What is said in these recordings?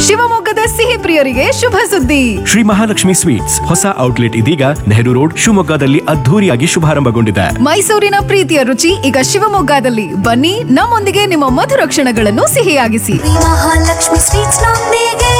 ಶಿವಮೊಗ್ಗದ ಸಿಹಿ ಪ್ರಿಯರಿಗೆ ಶುಭ ಸುದ್ದಿ ಶ್ರೀ ಮಹಾಲಕ್ಷ್ಮಿ ಸ್ವೀಟ್ಸ್ ಹೊಸ ಔಟ್ಲೆಟ್ ಇದೀಗ ನೆಹರು ರೋಡ್ ಶಿವಮೊಗ್ಗದಲ್ಲಿ ಅದ್ಧೂರಿಯಾಗಿ ಶುಭಾರಂಭಗೊಂಡಿದೆ ಮೈಸೂರಿನ ಪ್ರೀತಿಯ ರುಚಿ ಈಗ ಶಿವಮೊಗ್ಗದಲ್ಲಿ ಬನ್ನಿ ನಮ್ಮೊಂದಿಗೆ ನಿಮ್ಮ ಮಧುರ ಕ್ಷಣಗಳನ್ನು ಸಿಹಿಯಾಗಿಸಿ ಮಹಾಲಕ್ಷ್ಮಿ ಸ್ವೀಟ್ಸ್ ನೊಂದಿಗೆ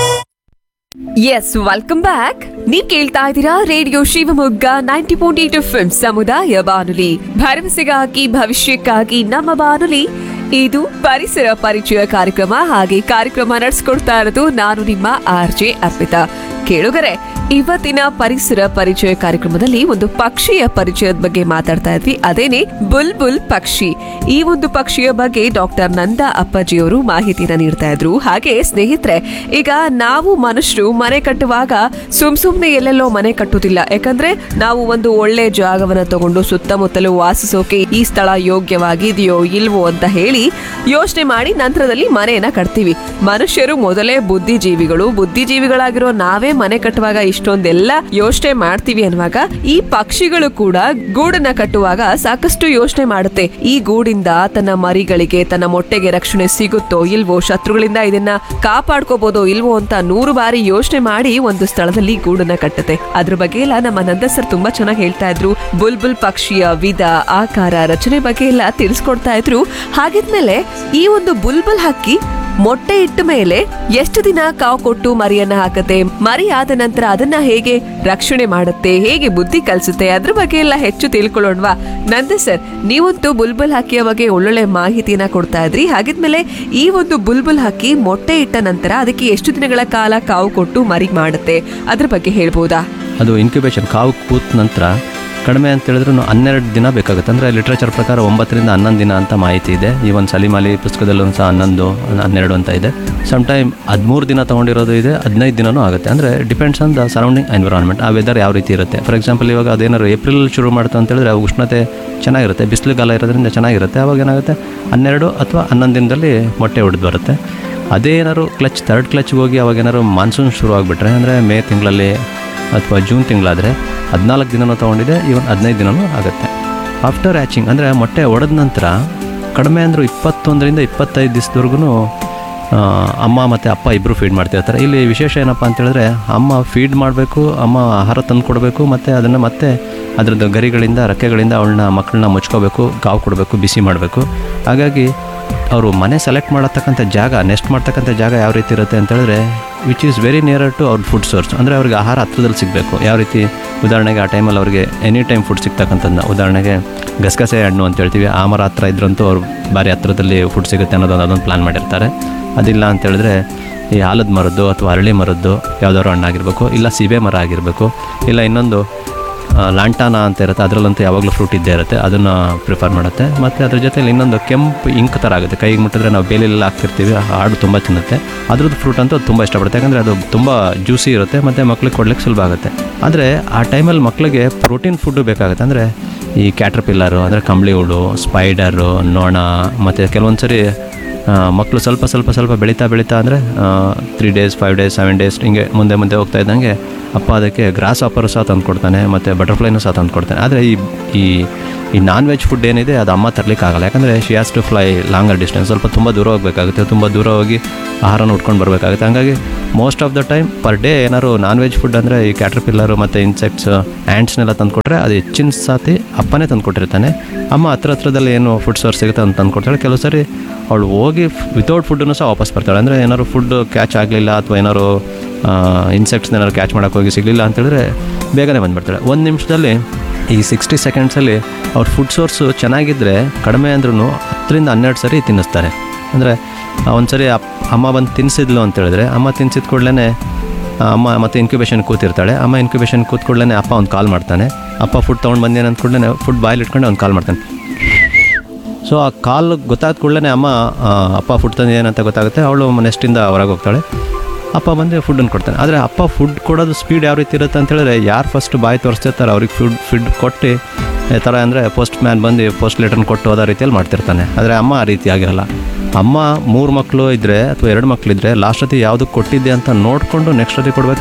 ಎಸ್ ವೆಲ್ಕಮ್ ಬ್ಯಾಕ್ ನೀವ್ ಕೇಳ್ತಾ ಇದ್ದೀರಾ radio Shivamogga ninety point eight F ಸಮುದಾಯ ಬಾನುಲಿ ಭರವಸೆಗಾಗಿ ಭವಿಷ್ಯಕ್ಕಾಗಿ ನಮ್ಮ ಬಾನುಲಿ ಇದು ಪರಿಸರ ಪರಿಚಯ ಕಾರ್ಯಕ್ರಮ ಹಾಗೆ ಕಾರ್ಯಕ್ರಮ ನಡೆಸ್ಕೊಡ್ತಾ ಇರೋದು ನಾನು ನಿಮ್ಮ ಆರ್ ಜೆ ಅರ್ಪಿತಾ ಕೇಳುಗರೆ ಇವತ್ತಿನ ಪರಿಸರ ಪರಿಚಯ ಕಾರ್ಯಕ್ರಮದಲ್ಲಿ ಒಂದು ಪಕ್ಷಿಯ ಪರಿಚಯದ ಬಗ್ಗೆ ಮಾತಾಡ್ತಾ ಇದ್ವಿ ಅದೇನೆ ಬುಲ್ ಬುಲ್ ಪಕ್ಷಿ ಈ ಒಂದು ಪಕ್ಷಿಯ ಬಗ್ಗೆ ಡಾಕ್ಟರ್ ನಂದಾ ಅಪ್ಪಾಜಿಯವರು ಮಾಹಿತಿನ ನೀಡ್ತಾ ಇದ್ರು ಹಾಗೆ ಸ್ನೇಹಿತರೆ ಈಗ ನಾವು ಮನುಷ್ಯರು ಮನೆ ಕಟ್ಟುವಾಗ ಸುಮ್ ಸುಮ್ನೆ ಎಲ್ಲೆಲ್ಲೋ ಮನೆ ಕಟ್ಟುವುದಿಲ್ಲ ಯಾಕಂದ್ರೆ ನಾವು ಒಂದು ಒಳ್ಳೆ ಜಾಗವನ್ನ ತಗೊಂಡು ಸುತ್ತಮುತ್ತಲು ವಾಸಿಸೋಕೆ ಈ ಸ್ಥಳ ಯೋಗ್ಯವಾಗಿದೆಯೋ ಇಲ್ವೋ ಅಂತ ಹೇಳಿ ಯೋಚನೆ ಮಾಡಿ ನಂತರದಲ್ಲಿ ಮನೆಯನ್ನ ಕಟ್ತೀವಿ ಮನುಷ್ಯರು ಮೊದಲೇ ಬುದ್ಧಿಜೀವಿಗಳು ಬುದ್ಧಿಜೀವಿಗಳಾಗಿರೋ ನಾವೇ ಮನೆ ಕಟ್ಟುವಾಗ ಇಷ್ಟೊಂದೆಲ್ಲ ಯೋಚನೆ ಮಾಡ್ತೀವಿ ಅನ್ನುವಾಗ ಈ ಪಕ್ಷಿಗಳು ಕೂಡ ಗೂಡನ್ನ ಕಟ್ಟುವಾಗ ಸಾಕಷ್ಟು ಯೋಚನೆ ಮಾಡುತ್ತೆ ಈ ಗೂಡಿಂದ ತನ್ನ ಮರಿಗಳಿಗೆ ತನ್ನ ಮೊಟ್ಟೆಗೆ ರಕ್ಷಣೆ ಸಿಗುತ್ತೋ ಇಲ್ವೋ ಶತ್ರುಗಳಿಂದ ಇದನ್ನ ಕಾಪಾಡ್ಕೋಬಹುದೋ ಇಲ್ವೋ ಅಂತ ನೂರು ಬಾರಿ ಯೋಚನೆ ಮಾಡಿ ಒಂದು ಸ್ಥಳದಲ್ಲಿ ಗೂಡನ್ನ ಕಟ್ಟುತ್ತೆ ಅದ್ರ ಬಗ್ಗೆ ಎಲ್ಲ ನಮ್ಮ ನಂದ ಸರ್ ತುಂಬಾ ಚೆನ್ನಾಗಿ ಹೇಳ್ತಾ ಇದ್ರು ಬುಲ್ಬುಲ್ ಪಕ್ಷಿಯ ವಿಧ ಆಕಾರ ರಚನೆ ಬಗ್ಗೆ ಎಲ್ಲ ತಿಳಿಸ್ಕೊಡ್ತಾ ಇದ್ರು ಹಾಗಿದ್ಮೇಲೆ ಈ ಒಂದು ಬುಲ್ಬುಲ್ ಹಕ್ಕಿ ಮೊಟ್ಟೆ ಇಟ್ಟ ಮೇಲೆ ಎಷ್ಟು ದಿನ ಕಾವು ಕೊಟ್ಟು ಮರಿಯನ್ನ ಹಾಕತ್ತೆ ಮರಿ ಆದ ನಂತರ ಅದನ್ನ ಹೇಗೆ ರಕ್ಷಣೆ ಮಾಡುತ್ತೆ ಹೇಗೆ ಬುದ್ಧಿ ಕಲಿಸುತ್ತೆ ಅದ್ರ ಬಗ್ಗೆ ಎಲ್ಲ ಹೆಚ್ಚು ತಿಳ್ಕೊಳ್ಳೋಣವಾ ನಂದೆ ಸರ್ ನೀವಂತೂ ಬುಲ್ಬುಲ್ ಹಕ್ಕಿಯ ಬಗ್ಗೆ ಒಳ್ಳೊಳ್ಳೆ ಮಾಹಿತಿಯನ್ನ ಕೊಡ್ತಾ ಇದ್ರಿ ಹಾಗಿದ್ಮೇಲೆ ಈ ಒಂದು ಬುಲ್ಬುಲ್ ಹಕ್ಕಿ ಮೊಟ್ಟೆ ಇಟ್ಟ ನಂತರ ಅದಕ್ಕೆ ಎಷ್ಟು ದಿನಗಳ ಕಾಲ ಕಾವು ಕೊಟ್ಟು ಮರಿ ಮಾಡುತ್ತೆ ಅದ್ರ ಬಗ್ಗೆ ಹೇಳ್ಬೋದಾ ಅದು ಇನ್ಕ್ಯುಬೇಷನ್ ಕಾವು ಕೂತ ನಂತರ ಕಡಿಮೆ ಅಂತ ಹೇಳಿದ್ರು ಹನ್ನೆರಡು ದಿನ ಬೇಕಾಗುತ್ತೆ ಅಂದರೆ ಲಿಟ್ರೇಚರ್ ಪ್ರಕಾರ ಒಂಬತ್ತರಿಂದ ಹನ್ನೊಂದು ದಿನ ಅಂತ ಮಾಹಿತಿ ಇದೆ ಈ ಒಂದು ಸಲಿಮಾಲಿ ಪುಸ್ತಕದಲ್ಲೂ ಸಹ ಹನ್ನೊಂದು ಹನ್ನೆರಡು ಅಂತ ಇದೆ ಸಮ್ ಟೈಮ್ ಹದಿಮೂರು ದಿನ ತೊಗೊಂಡಿರೋದು ಇದೆ ಹದಿನೈದು ದಿನನೂ ಆಗುತ್ತೆ ಅಂದರೆ depends on the surrounding environment ಆ ವೆದರ್ ಯಾವ ರೀತಿ ಇರುತ್ತೆ ಫಾರ್ ಎಕ್ಸಾಂಪಲ್ ಇವಾಗ ಅದೇನಾದ್ರು ಏಪ್ರಿಲ್ ಶುರು ಮಾಡ್ತು ಅಂತ ಹೇಳಿದ್ರೆ ಆ ಉಷ್ಣತೆ ಚೆನ್ನಾಗಿರುತ್ತೆ ಬಿಸಿಲುಗಾಲ ಇರೋದ್ರಿಂದ ಚೆನ್ನಾಗಿರುತ್ತೆ ಅವಾಗ ಏನಾಗುತ್ತೆ ಹನ್ನೆರಡು ಅಥವಾ ಹನ್ನೊಂದು ದಿನದಲ್ಲಿ ಮೊಟ್ಟೆ ಹೊಡೆದು ಬರುತ್ತೆ ಅದೇ ಏನಾದ್ರು ಕ್ಲಚ್ ಥರ್ಡ್ ಕ್ಲಚ್ಗೆ ಹೋಗಿ ಅವಾಗ ಏನಾದ್ರು ಮಾನ್ಸೂನ್ ಶುರು ಆಗಿಬಿಟ್ರೆ ಅಂದರೆ ಮೇ ತಿಂಗಳಲ್ಲಿ ಅಥವಾ ಜೂನ್ ತಿಂಗಳಾದರೆ ಹದಿನಾಲ್ಕು ದಿನನೂ ತೊಗೊಂಡಿದೆ ಇವನ್ ಹದಿನೈದು ದಿನನೂ ಆಗುತ್ತೆ ಆಫ್ಟರ್ ಹ್ಯಾಚಿಂಗ್ ಅಂದರೆ ಮೊಟ್ಟೆ ಒಡೆದ ನಂತರ ಕಡಿಮೆ ಅಂದರೂ ಇಪ್ಪತ್ತೊಂದರಿಂದ ಇಪ್ಪತ್ತೈದು ದಿವಸದವರೆಗೂ ಅಮ್ಮ ಮತ್ತು ಅಪ್ಪ ಇಬ್ಬರು ಫೀಡ್ ಮಾಡ್ತಿರ್ತಾರೆ ಇಲ್ಲಿ ವಿಶೇಷ ಏನಪ್ಪ ಅಂತ ಹೇಳಿದ್ರೆ ಅಮ್ಮ ಫೀಡ್ ಮಾಡಬೇಕು ಅಮ್ಮ ಆಹಾರ ತಂದು ಕೊಡಬೇಕು ಮತ್ತು ಅದನ್ನು ಮತ್ತೆ ಅದರದ್ದು ಗರಿಗಳಿಂದ ರೆಕ್ಕೆಗಳಿಂದ ಅವಳನ್ನ ಮಕ್ಕಳನ್ನ ಮುಚ್ಕೋಬೇಕು ಕಾವು ಕೊಡಬೇಕು ಬಿಸಿ ಮಾಡಬೇಕು ಹಾಗಾಗಿ ಅವರು ಮನೆ ಸೆಲೆಕ್ಟ್ ಮಾಡತಕ್ಕಂಥ ಜಾಗ ನೆಸ್ಟ್ ಮಾಡ್ತಕ್ಕಂಥ ಜಾಗ ಯಾವ ರೀತಿ ಇರುತ್ತೆ ಅಂತ ಹೇಳಿದ್ರೆ which is very near to ಅವ್ರ ಫುಡ್ ಸೋರ್ಸ್ ಅಂದರೆ ಅವ್ರಿಗೆ ಆಹಾರ ಹತ್ರದಲ್ಲಿ ಸಿಗಬೇಕು ಯಾವ ರೀತಿ ಉದಾಹರಣೆಗೆ ಆ ಟೈಮಲ್ಲಿ ಅವ್ರಿಗೆ ಎನಿ ಟೈಮ್ ಫುಡ್ ಸಿಗ್ತಕ್ಕಂಥದ್ದನ್ನ ಉದಾಹರಣೆಗೆ ಗಸಗಸೆ ಹಣ್ಣು ಅಂತ ಹೇಳ್ತೀವಿ ಆ ಮರ ಹತ್ರ ಇದ್ರಂತೂ ಅವ್ರು ಭಾರಿ ಹತ್ರದಲ್ಲಿ ಫುಡ್ ಸಿಗುತ್ತೆ ಅನ್ನೋದೊಂದು ಅದೊಂದು ಪ್ಲ್ಯಾನ್ ಮಾಡಿರ್ತಾರೆ ಅದಿಲ್ಲ ಅಂತ ಹೇಳಿದ್ರೆ ಈ ಆಲದ ಮರದ್ದು ಅಥವಾ ಅರಳಿ ಮರದ್ದು ಯಾವ್ದಾದ್ರು ಹಣ್ಣಾಗಿರ್ಬೇಕು ಇಲ್ಲ ಸೀಬೆ ಮರ ಆಗಿರಬೇಕು ಇಲ್ಲ ಇನ್ನೊಂದು ಆ, ಲಾಂಟಾನ ಅಂತ ಇರುತ್ತೆ ಅದರಲ್ಲಂತೂ ಯಾವಾಗಲೂ ಫ್ರೂಟ್ ಇದ್ದೇ ಇರುತ್ತೆ ಅದನ್ನು ಪ್ರಿಫರ್ ಮಾಡುತ್ತೆ ಮತ್ತು ಅದ್ರ ಜೊತೆಲಿ ಇನ್ನೊಂದು ಕೆಂಪು ಇಂಕ್ ಥರ ಆಗುತ್ತೆ ಕೈಗೆ ಮುಟ್ಟಿದ್ರೆ ನಾವು ಬೇಲೆಲ್ಲ ಹಾಕ್ತಿರ್ತೀವಿ ಆ ಹಾಡು ತುಂಬ ತಿನ್ನುತ್ತೆ ಅದ್ರದ್ದು ಫ್ರೂಟ್ ಅಂತೂ ಅದು ತುಂಬ ಇಷ್ಟಪಡುತ್ತೆ ಯಾಕಂದರೆ ಅದು ತುಂಬ ಜ್ಯೂಸಿ ಇರುತ್ತೆ ಮತ್ತು ಮಕ್ಳಿಗೆ ಕೊಡ್ಲಿಕ್ಕೆ ಸುಲಭ ಆಗುತ್ತೆ ಆದರೆ ಆ ಟೈಮಲ್ಲಿ ಮಕ್ಕಳಿಗೆ ಪ್ರೋಟೀನ್ ಫುಡ್ಡು ಬೇಕಾಗುತ್ತೆ ಅಂದರೆ ಈ ಕ್ಯಾಟ್ರಪಿಲ್ಲರು ಅಂದರೆ ಕಂಬಳಿ ಹುಳು ಸ್ಪೈಡರು ನೊಣ ಮತ್ತು ಕೆಲವೊಂದು ಸರಿ ಮಕ್ಕಳು ಸ್ವಲ್ಪ ಸ್ವಲ್ಪ ಸ್ವಲ್ಪ ಬೆಳೀತಾ ಬೆಳೀತಾ ಅಂದರೆ three days five days seven days ಹಿಂಗೆ ಮುಂದೆ ಮುಂದೆ ಹೋಗ್ತಾ ಇದ್ದಂಗೆ ಅಪ್ಪ ಅದಕ್ಕೆ ಗ್ರಾಸ್ ಆಪರು ಸಹ ತಂದು ಕೊಡ್ತಾನೆ ಮತ್ತು ಬಟರ್ಫ್ಲೈನೂ ಸಹ ತಂದು ಕೊಡ್ತಾನೆ ಆದರೆ ಈ ಈ ಈ ನಾನ್ ವೆಜ್ ಫುಡ್ ಏನಿದೆ ಅದು ಅಮ್ಮ ತರಲಿಕ್ಕೆ ಆಗಲ್ಲ ಯಾಕಂದರೆ she has to fly longer distance ಸ್ವಲ್ಪ ತುಂಬ ದೂರ ಹೋಗಬೇಕಾಗುತ್ತೆ ತುಂಬ ದೂರ ಹೋಗಿ ಆಹಾರನ ಉಟ್ಕೊಂಡು ಬರಬೇಕಾಗುತ್ತೆ ಹಂಗಾಗಿ most of the time per day ಏನಾದ್ರು ನಾನ್ ವೆಜ್ ಫುಡ್ ಅಂದರೆ ಈ ಕ್ಯಾಟ್ರಪಿಲ್ಲರು ಮತ್ತು ಇನ್ಸೆಕ್ಟ್ಸ್ ಆ್ಯಂಟ್ಸ್ನೆಲ್ಲ ತಂದುಕೊಟ್ರೆ ಅದು ಹೆಚ್ಚಿನ ಸಾತಿ ಅಪ್ಪನೇ ತಂದುಕೊಟ್ಟಿರ್ತಾನೆ ಅಮ್ಮ ಹತ್ರ ಹತ್ರದಲ್ಲಿ ಏನು ಫುಡ್ ಸೋರ್ಸ್ ಸಿಗುತ್ತೆ ಅಂತ ತಂದುಕೊಡ್ತಾಳೆ ಕೆಲವು ಸರಿ ಅವಳು ಹೋಗಿ ವಿತೌಟ್ ಫುಡ್ಡನ್ನು ಸಹ ವಾಪಸ್ ಬರ್ತಾಳೆ ಅಂದರೆ ಏನಾದ್ರು ಫುಡ್ ಕ್ಯಾಚ್ ಆಗಲಿಲ್ಲ ಅಥವಾ ಏನಾದ್ರು ಇನ್ಸೆಕ್ಟ್ಸ್ನ ಏನಾದ್ರು ಕ್ಯಾಚ್ ಮಾಡೋಕೆ ಹೋಗಿ ಸಿಗಲಿಲ್ಲ ಅಂತೇಳಿದ್ರೆ ಬೇಗನೆ ಬಂದುಬಿಡ್ತಾಳೆ ಒಂದು ನಿಮಿಷದಲ್ಲಿ ಈ ಸಿಕ್ಸ್ಟಿ ಸೆಕೆಂಡ್ಸಲ್ಲಿ ಅವ್ರ ಫುಡ್ ಸೋರ್ಸು ಚೆನ್ನಾಗಿದ್ದರೆ ಕಡಿಮೆ ಅಂದ್ರೂ ಹತ್ತರಿಂದ ಹನ್ನೆರಡು ಸರಿ ತಿನ್ನಿಸ್ತಾರೆ ಅಂದರೆ ಒಂದು ಸರಿ ಅಪ್ ಅಮ್ಮ ಬಂದು ತಿನ್ನಿಸಿದ್ಲು ಅಂತ ಹೇಳಿದ್ರೆ ಅಮ್ಮ ತಿನ್ಸಿದ ಕೂಡಲೇ ಅಮ್ಮ ಮತ್ತೆ ಇನ್ಕ್ಯುಬೇಷನ್ ಕೂತಿರ್ತಾಳೆ ಅಮ್ಮ ಇನ್ಕ್ಯುಬೇಷನ್ ಕೂತ್ ಕೂಡಲೇ ಅಪ್ಪ ಒಂದು ಕಾಲ್ ಮಾಡ್ತಾನೆ ಅಪ್ಪ ಫುಡ್ ತೊಗೊಂಡು ಬಂದೇನೆ ಅಂದ ಕೂಡಲೇ ಫುಡ್ ಬಾಯಲ್ಲಿ ಇಟ್ಕೊಂಡು ಅವ್ನು ಕಾಲ್ ಮಾಡ್ತಾನೆ ಸೊ ಆ ಕಾಲ್ ಗೊತ್ತಾದ ಕೂಡಲೇ ಅಮ್ಮ ಆ, ಅಪ್ಪ ಫುಡ್ ತಂದೇನಂತ ಗೊತ್ತಾಗುತ್ತೆ ಅವಳು ನೆಸ್ಟಿಂದ ಹೊರಗೆ ಹೋಗ್ತಾಳೆ ಅಪ್ಪ ಬಂದು ಫುಡ್ಡನ್ನು ಕೊಡ್ತಾನೆ ಆದರೆ ಅಪ್ಪ ಫುಡ್ ಕೊಡೋದು ಸ್ಪೀಡ್ ಯಾವ ರೀತಿ ಇರುತ್ತೆ ಅಂತ ಹೇಳಿದ್ರೆ ಯಾರು ಫಸ್ಟ್ ಬಾಯಿ ತೋರಿಸ್ತಿರ್ತಾರೆ ಅವ್ರಿಗೆ ಫುಡ್ ಫುಡ್ ಕೊಟ್ಟು ಈ ಥರ ಅಂದರೆ ಪೋಸ್ಟ್ ಮ್ಯಾನ್ ಬಂದು ಪೋಸ್ಟ್ ಲೆಟರ್ನ ಕೊಟ್ಟು ಹೋದ ರೀತಿಯಲ್ಲಿ ಮಾಡ್ತಿರ್ತಾನೆ ಆದರೆ ಅಮ್ಮ ಆ ರೀತಿ ಆಗಿರಲ್ಲ ಅಮ್ಮ ಮೂರು ಮಕ್ಕಳು ಇದ್ದರೆ ಅಥವಾ ಎರಡು ಮಕ್ಕಳಿದ್ರೆ ಲಾಸ್ಟ್ ಹೊತ್ತಿಗೆ ಯಾವುದು ಕೊಟ್ಟಿದ್ದೆ ಅಂತ ನೋಡಿಕೊಂಡು ನೆಕ್ಸ್ಟ್ ಹೊತ್ತಿಗೆ ಕೊಡ್ಬೇಕಾದ್ರೆ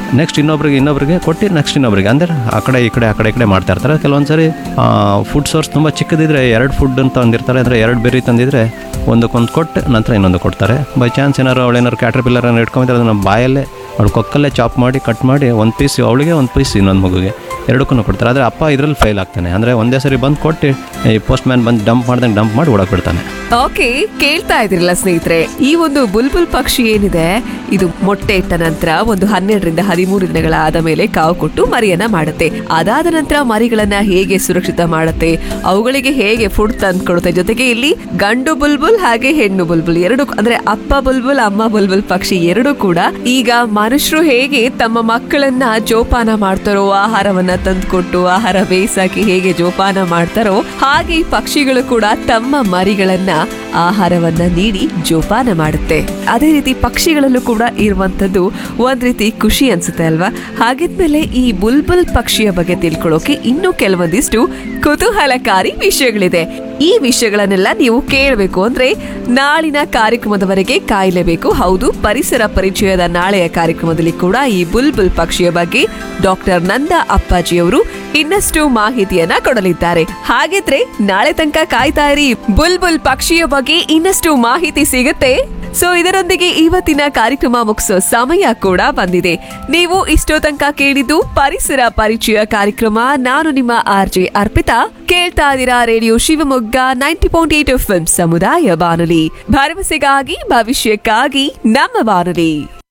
ನೆಕ್ಸ್ಟ್ ಇನ್ನೊಬ್ರಿಗೆ ಇನ್ನೊಬ್ರಿಗೆ ಕೊಟ್ಟು ನೆಕ್ಸ್ಟ್ ಇನ್ನೊಬ್ರಿಗೆ ಅಂದರೆ ಆ ಕಡೆ ಈ ಕಡೆ ಆ ಕಡೆ ಈ ಕಡೆ ಮಾಡ್ತಾ ಇರ್ತಾರೆ ಕೆಲವೊಂದು ಸರಿ ಫುಡ್ ಸೋರ್ಸ್ ತುಂಬ ಚಿಕ್ಕದಿದ್ರೆ ಎರಡು ಫುಡ್ ಅಂತ ತಂದಿರ್ತಾರೆ ಅಂದರೆ ಎರಡು ಬೆರಿ ತಂದಿದ್ರೆ ಒಂದಕ್ಕೊಂದು ಕೊಟ್ಟು ನಂತರ ಇನ್ನೊಂದು ಕೊಡ್ತಾರೆ ಬೈ ಚಾನ್ಸ್ ಏನಾರು ಅವಳೇನಾರು ಕ್ಯಾಟ್ರ್ ಪಿಲ್ಲರ್ ಇಟ್ಕೊಂಡಿದ್ರೆ ಅದನ್ನು ಬಾಯಲ್ಲೇ ಅವಳು ಕೊಕ್ಕಲ್ಲೇ ಚಾಪ್ ಮಾಡಿ ಕಟ್ ಮಾಡಿ ಒಂದು ಪೀಸ್ ಅವಳಿಗೆ ಒಂದು ಪೀಸ್ ಇನ್ನೊಂದು ಮಗುಗೆ ಎರಡಕ್ಕೂ ಕೊಡ್ತಾರೆ ಆದರೆ ಅಪ್ಪ ಇದರಲ್ಲಿ ಫೇಲ್ ಆಗ್ತಾನೆ ಅಂದರೆ ಒಂದೇ ಸರಿ ಬಂದು ಕೊಟ್ಟು ಈ ಪೋಸ್ಟ್ ಮ್ಯಾನ್ ಬಂದು ಡಂಪ್ ಮಾಡ್ದಂಗೆ ಡಂಪ್ ಮಾಡಿ ಓಡಕ್ಕೆ ಬಿಡ್ತಾನೆ ಓಕೆ ಕೇಳ್ತಾ ಇದ್ರಲ್ಲ ಸ್ನೇಹಿತರೆ ಈ ಒಂದು ಬುಲ್ಬುಲ್ ಪಕ್ಷಿ ಏನಿದೆ ಇದು ಮೊಟ್ಟೆ ಇಟ್ಟ ನಂತರ ಒಂದು ಹನ್ನೆರಡರಿಂದ ಹದಿಮೂರು ದಿನಗಳಾದ ಮೇಲೆ ಕಾವು ಕೊಟ್ಟು ಮರಿಯನ್ನ ಮಾಡುತ್ತೆ ಅದಾದ ನಂತರ ಮರಿಗಳನ್ನ ಹೇಗೆ ಸುರಕ್ಷಿತ ಮಾಡುತ್ತೆ ಅವುಗಳಿಗೆ ಹೇಗೆ ಫುಡ್ ತಂದು ಕೊಡುತ್ತೆ ಜೊತೆಗೆ ಇಲ್ಲಿ ಗಂಡು ಬುಲ್ಬುಲ್ ಹಾಗೆ ಹೆಣ್ಣು ಬುಲ್ಬುಲ್ ಎರಡು ಅಂದ್ರೆ ಅಪ್ಪ ಬುಲ್ಬುಲ್ ಅಮ್ಮ ಬುಲ್ಬುಲ್ ಪಕ್ಷಿ ಎರಡು ಕೂಡ ಈಗ ಮನುಷ್ಯರು ಹೇಗೆ ತಮ್ಮ ಮಕ್ಕಳನ್ನ ಜೋಪಾನ ಮಾಡ್ತಾರೋ ಆಹಾರವನ್ನ ತಂದುಕೊಟ್ಟು ಆಹಾರ ಬೇಯಿಸಾಕಿ ಹೇಗೆ ಜೋಪಾನ ಮಾಡ್ತಾರೋ ಹಾಗೆ ಈ ಪಕ್ಷಿಗಳು ಕೂಡ ತಮ್ಮ ಮರಿಗಳನ್ನ ಆಹಾರವನ್ನ ನೀಡಿ ಜೋಪಾನ ಮಾಡುತ್ತೆ ಅದೇ ರೀತಿ ಪಕ್ಷಿಗಳಲ್ಲೂ ಕೂಡ ಇರುವಂತದ್ದು ಒಂದ್ ರೀತಿ ಖುಷಿ ಅನ್ಸುತ್ತೆ ಅಲ್ವಾ ಹಾಗಿದ್ಮೇಲೆ ಈ ಬುಲ್ಬುಲ್ ಪಕ್ಷಿಯ ಬಗ್ಗೆ ತಿಳ್ಕೊಳ್ಳೋಕೆ ಇನ್ನೂ ಕೆಲವೊಂದಿಷ್ಟು ಕುತೂಹಲಕಾರಿ ವಿಷಯಗಳಿದೆ ಈ ವಿಷಯಗಳನ್ನೆಲ್ಲ ನೀವು ಕೇಳಬೇಕು ಅಂದ್ರೆ ನಾಳಿನ ಕಾರ್ಯಕ್ರಮದವರೆಗೆ ಕಾಯಲೇಬೇಕು ಹೌದು ಪರಿಸರ ಪರಿಚಯದ ನಾಳೆಯ ಕಾರ್ಯಕ್ರಮದಲ್ಲಿ ಕೂಡ ಈ ಬುಲ್ಬುಲ್ ಪಕ್ಷಿಯ ಬಗ್ಗೆ ಡಾಕ್ಟರ್ ನಂದ ಅಪ್ಪಾಜಿಯವರು ಇನ್ನಷ್ಟು ಮಾಹಿತಿಯನ್ನ ಕೊಡಲಿದ್ದಾರೆ ಹಾಗಿದ್ರೆ ನಾಳೆ ತನಕ ಕಾಯ್ತಾ ಇರಿ ಬುಲ್ಬುಲ್ ಪಕ್ಷಿಯ ಬಗ್ಗೆ ಇನ್ನಷ್ಟು ಮಾಹಿತಿ ಸಿಗುತ್ತೆ ಸೊ ಇದರೊಂದಿಗೆ ಇವತ್ತಿನ ಕಾರ್ಯಕ್ರಮ ಮುಗಿಸೋ ಸಮಯ ಕೂಡ ಬಂದಿದೆ ನೀವು ಇಷ್ಟೋ ತನಕ ಕೇಳಿದ್ದು ಪರಿಸರ ಪರಿಚಯ ಕಾರ್ಯಕ್ರಮ ನಾನು ನಿಮ್ಮ ಆರ್ ಜೆ ಅರ್ಪಿತಾ ಕೇಳ್ತಾ ಇದ್ದೀರಾ radio Shivamogga ninety point eight F ಸಮುದಾಯ ಬಾನುಲಿ ಭರವಸೆಗಾಗಿ ಭವಿಷ್ಯಕ್ಕಾಗಿ ನಮ್ಮ ಬಾನುಲಿ